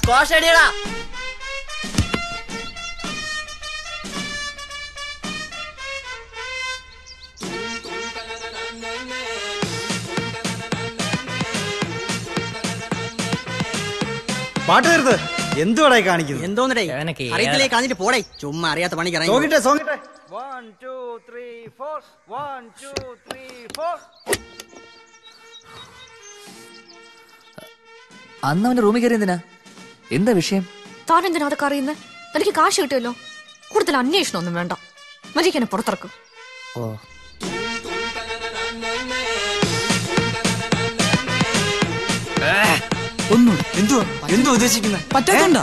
Squash അടിയടാ പാട്ട് തീർത്ത് എന്തുവാടായി കാണിക്കുന്നത് എന്തോന്നടേ ഇവനൊക്കെ അറിയത്തില്ലേ കളഞ്ഞിട്ട് പോടേ ചുമ്മാ അറിയാത്ത പണി കറങ്ങി സോങ്ങിട്ടെ സോങ്ങിട്ടെ അന്ന് അവന്റെ റൂമിൽ കയറി എന്തിനാ എന്താ വിഷയം താൻ എന്തിനാ അതൊക്കെ അറിയുന്നത് എനിക്ക് കാശ് കിട്ടുമല്ലോ കൂടുതൽ അന്വേഷണം ഒന്നും വേണ്ട മര്യാദയ്ക്ക് എന്നെ പുറത്തിറക്കും ഓ ഒന്നും എന്തുവാ എന്തോ ഉദ്ദേശിക്കുന്നത് പറ്റണ്ട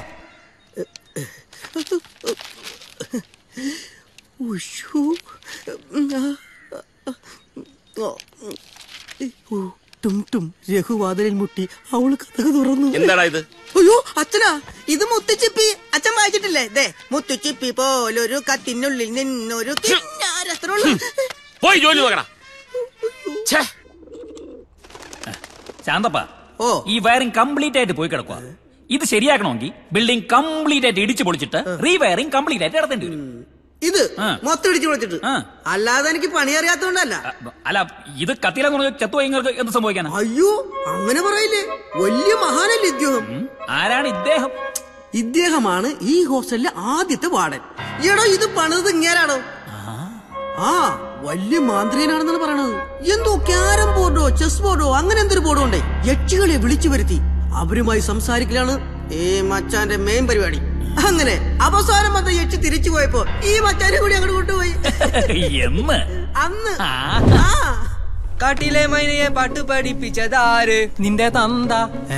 ടും ടും രഘുവാതിലിൽ മുട്ടി അവള് കഥക തുറന്നു എന്താടാ ഇത് അയ്യോ അച്ഛനാ ഇത് മുത്തുച്ചിപ്പി അച്ഛൻ വായിച്ചിട്ടില്ലേ ദേ മുത്തുച്ചിപ്പി പോലൊരു കത്തിനുള്ളിൽ നിന്നൊരു കിന്നാര അത്രേ ഉള്ളൂ. പോയി ജോലി നോക്കടാ ഛേ ശാന്തപ്പ ഓ ഈ വയറിംഗ് കംപ്ലീറ്റ് ആയിട്ട് പോയി കിടക്കുക ഇത് ശരിയാക്കണമെങ്കിൽ ബിൽഡിംഗ് കംപ്ലീറ്റ് ആയിട്ട് ഇടിച്ചു പൊളിച്ചിട്ട് റീവയറിംഗ് കംപ്ലീറ്റ് ആയിട്ട് നടത്തേണ്ടി വരും ഇത് ആ. മൊത്തം ഇടിച്ചു കൊടുത്തിട്ട് ആ. അല്ലാതെ എനിക്ക് പണി അറിയാത്തോണ്ടല്ല അ, അല്ല ഇത് കത്തിയിലെ ചത്തു നിങ്ങൾക്ക് എന്ത് സംഭവിക്കാനാ അയ്യോ അങ്ങനെ പറയില്ലേ വലിയ മഹാനല്ലേ ഇദ്ദേഹം ഉം? ആരാണ് ഇദ്ദേഹം ഇദ്ദേഹമാണ് ഈ ഹോസ്റ്റലിലെ ആദ്യത്തെ വാർഡൻ എടോ ഇത് പണിത് ഇങ്ങേരാണോ ആ വലിയ മാന്ത്രികനാണെന്നാണ് പറയണത് എന്തോ ക്യാരം ബോർഡോ ചെസ് ബോർഡോ അങ്ങനെ എന്തൊരു ബോർഡോ ഉണ്ടേ യക്ഷികളെ വിളിച്ചു വരുത്തി അവരുമായി സംസാരിക്കലാണ് ഈ മച്ചാന്റെ മെയിൻ പരിപാടി അങ്ങനെ അവസാനം വന്ന യക്ഷി തിരിച്ചു പോയപ്പോ ഈ മച്ചാനെ കൂടി അങ്ങോട്ട് കൊണ്ടുപോയി എന്ന് അന്ന് ആ. ആ കാട്ടിലെ മൈനയെ പാട്ട് പഠിപ്പിച്ചതാര് നിന്റെ തന്ത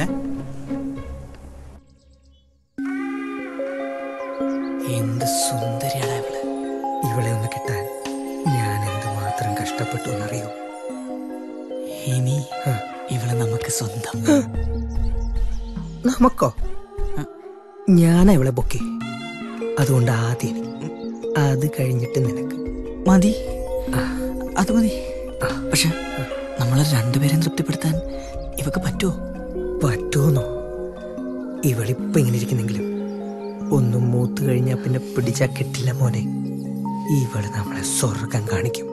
എന്ത് സുന്ദരിയാണ് ഇവള് ഇവളെ ഒന്ന് കിട്ടാൻ ഞാൻ എന്തുമാത്രം കഷ്ടപ്പെട്ടു എന്നറിയോ ഇനി ഇവളെ നമുക്ക് സ്വന്തം നമുക്കോ ഞാനാ ഇവളെ ബൊക്കെ അതുകൊണ്ട് ആദ്യം എനിക്ക്. അത് കഴിഞ്ഞിട്ട് നിനക്ക് മതി അത് മതി പക്ഷെ നമ്മളെ രണ്ടുപേരെയും തൃപ്തിപ്പെടുത്താൻ ഇവക്ക് പറ്റുമോ പറ്റുമെന്നോ ഇവളിപ്പോ ഇങ്ങനെ ഇരിക്കുന്നെങ്കിലും ഒന്നും മൂത്ത് കഴിഞ്ഞാ പിന്നെ പിടിച്ചാ കിട്ടില്ല മോനെ ഇവള് നമ്മളെ സ്വർഗം കാണിക്കും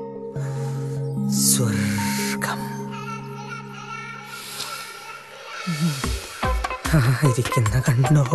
സ്വർഗം ആ, ഇരിക്കുന്ന കണ്ടോ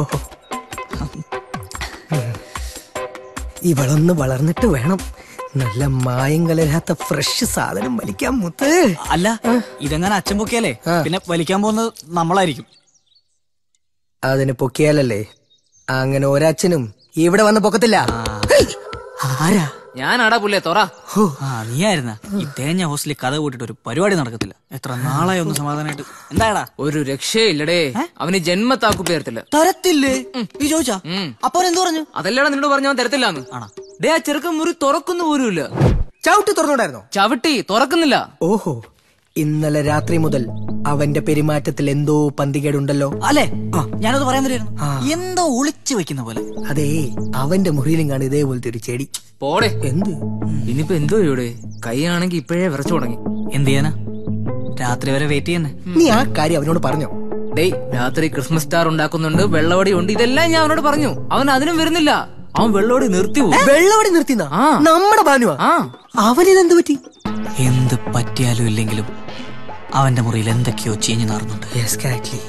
ഇവളൊന്ന് വളർന്നിട്ട് വേണം നല്ല മായം കലരാത്ത ഫ്രഷ് സാധനം വലിക്കാൻ മുത്ത് അല്ല ഇതെങ്ങനെ അച്ഛൻ പൊക്കിയാലേ പിന്നെ വലിക്കാൻ പോകുന്നത് നമ്മളായിരിക്കും അതിന് പൊക്കിയാലല്ലേ അങ്ങനെ ഒരച്ഛനും ഇവിടെ വന്ന് പൊക്കത്തില്ല ആരാ ഞാനാടാ പുല്ലേ തൊറ ആ നീയായിരുന്ന ഈ തേഞ്ഞ ഹോസ്റ്റലിൽ കഥ കൂട്ടിട്ട് ഒരു പരിപാടി നടക്കത്തില്ല എത്ര നാളായി ഒന്ന് സമാധാനമായിട്ട് എന്താടാ ഒരു രക്ഷയില്ലടേ അവന് ജന്മത്താക്കു പേർത്തില്ല തരത്തില്ലേ ഈ ചോദിച്ചാ അപ്പൊ എന്ത് പറഞ്ഞു അതല്ലടാ നിന്നോട് പറഞ്ഞ അവൻ തരത്തില്ലാന്ന് ആണോ ഡേ ആ ചെറുക്കൻ മുറി തുറക്കുന്നു പോലുമില്ല ചവിട്ടി തുറന്നുണ്ടായിരുന്നോ ചവിട്ടി തുറക്കുന്നില്ല ഓഹോ ഇന്നലെ രാത്രി മുതൽ അവന്റെ പെരുമാറ്റത്തിൽ എന്തോ പന്തികേടുണ്ടല്ലോ അല്ലേ ഞാനത് പറയാൻ തരുമായിരുന്നു എന്തോ ഒളിച്ചു വെക്കുന്ന പോലെ അതേ അവന്റെ മുറിയിലും കാണും ഇതേപോലത്തെ ഒരു ചെടി പോടെ എന്ത് ഇനിയിപ്പോ എന്തോ ഇവിടെ കൈയാണെങ്കി ഇപ്പോഴേ വിറച്ചു തുടങ്ങി എന്ത് ചെയ്യാനാ രാത്രി വരെ വെയിറ്റ് ചെയ്യുന്നേ നീ ആ കാര്യം അവനോട് പറഞ്ഞോ ഡേയ് രാത്രി ക്രിസ്മസ് സ്റ്റാർ ഉണ്ടാക്കുന്നുണ്ട് വെള്ളവടി ഉണ്ട് ഇതെല്ലാം ഞാൻ അവനോട് പറഞ്ഞു അവൻ അതിനും വരുന്നില്ല അവൻ വെള്ളവടി നിർത്തി പോകും വെള്ളവടി നിർത്തിന്ന ആ. നമ്മുടെ ബാനുവാ ആ അവനിതെന്ത് പറ്റി എന്ത് പറ്റിയാലും ഇല്ലെങ്കിലും അവന്റെ മുറിയിൽ എന്തൊക്കെയോ ചീഞ്ഞു നാറുന്നുണ്ട് യെസ് കറക്റ്റ്ലി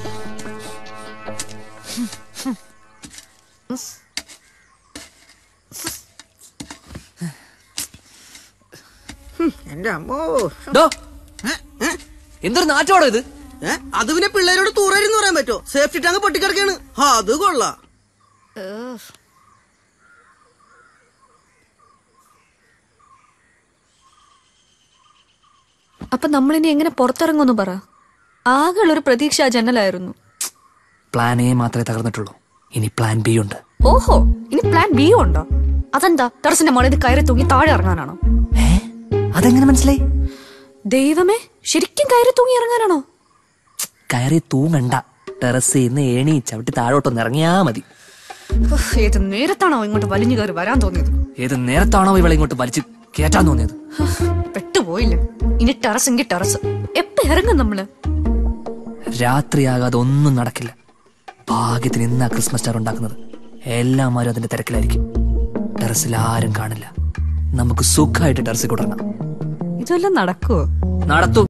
എന്റെ അമ്മോ ഡോ എന്തൊരു നാറ്റമാടോ ഇത് ഏ? അത് പിന്നെ പിള്ളേരോട് തൂറരുന്ന് പറയാൻ പറ്റോ സേഫ്റ്റി ടാങ്ക് പൊട്ടിക്കിടക്കാണ് അത് കൊള്ളാം അപ്പൊ നമ്മളിനി എങ്ങനെ പുറത്തിറങ്ങുമെന്ന് പറ ആകെയുള്ളൊരു പ്രതീക്ഷ ആ ജനലായിരുന്നു പ്ലാൻ എ മാത്രമേ തകർന്നിട്ടുള്ളൂ ഇനി പ്ലാൻ ബി ഉണ്ട് ഓഹോ ഇനി പ്ലാൻ ബി ഉണ്ടോ അതെന്താ ടെറസിന്റെ മുകളിൽ കയറി തൂങ്ങി താഴെ ഇറങ്ങാനാണോ അതെങ്ങനെ മനസ്സിലായി ദൈവമേ ശരിക്കും കയറി തൂങ്ങി ഇറങ്ങാനാണോ കയറി തൂങ്ങണ്ട ടെറസ് ഇന്ന് ഏണി ചവിട്ടി താഴോട്ടൊന്ന് ഇറങ്ങിയാ മതി ഉഫ്, ഏത് നേരത്താണോ ഇങ്ങോട്ട് വലിഞ്ഞു കയറി വരാൻ തോന്നിയത് ഏത് നേരത്താണോ ഇവളെ ഇങ്ങോട്ട് വലിച്ച് കേറ്റാൻ തോന്നിയത് പെട്ടുപോയില്ലേ ഇനി ടെറസ് എങ്കിൽ ടെറസ് എപ്പ ഇറങ്ങും നമ്മള് രാത്രിയാകാതെ ഒന്നും നടക്കില്ല ഭാഗ്യത്തിന് ഇന്നാ ക്രിസ്മസ് സ്റ്റാർ ഉണ്ടാക്കുന്നത് എല്ലാമാരും അതിന്റെ തിരക്കിലായിരിക്കും ടെറസിൽ ആരും കാണില്ല നമുക്ക് സുഖമായിട്ട് ടെറസിൽ കൂടണം ഇതെല്ലാം നടക്കുവോ നടത്തും